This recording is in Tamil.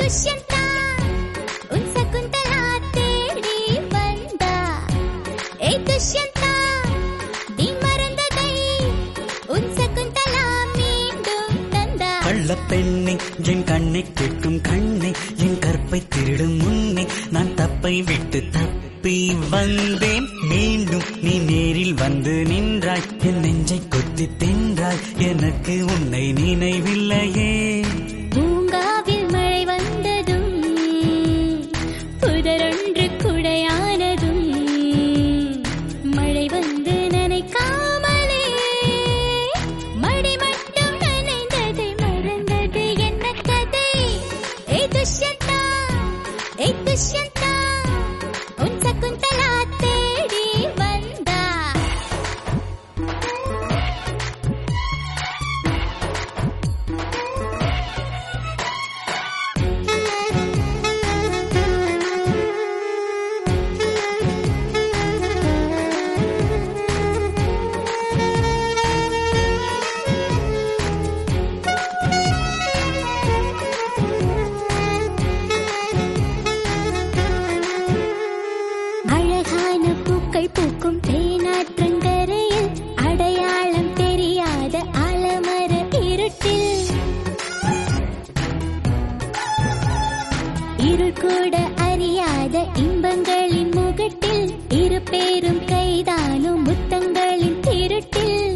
துஷ்யந்தா உன் சகுந்தலா தேடி வந்தா ஏ துஷ்யந்தா நீ மறந்ததை உன் சகுந்தலா மீண்டும் தந்தா கள்ளப்பெண்ணே என் கண்ணை கேட்கும் கண்ணே என் கற்பை திருடும் முன்னே நான் தப்பை விட்டு தப்பி வந்தேன் மீண்டும் நீ நேரில் வந்து நின்றாய் என் நெஞ்சை கொத்தி தின்றாய் எனக்கு உன்னை நினைவில்லையே பூங்காவில் மழை வந்ததும் புதரொன்று குடையானதும் மழை வந்து நனைக்காமலே மடி மட்டும் நனைந்ததை மறந்தது என்ன கதை ஏ துஷ்யந்தா ஏ துஷ்யந்தா உன் சகுந்தலா தேடி வந்தா அழகான பூக்கள் பூக்கும் தேனாற்றங்கரையில் அடையாளம் தெரியாத ஆலமர இருட்டில் இருள் கூட அறியாத இன்பங்களின் முகட்டில் இரு பேரும் கைதானும் முத்தங்களின் திருட்டில்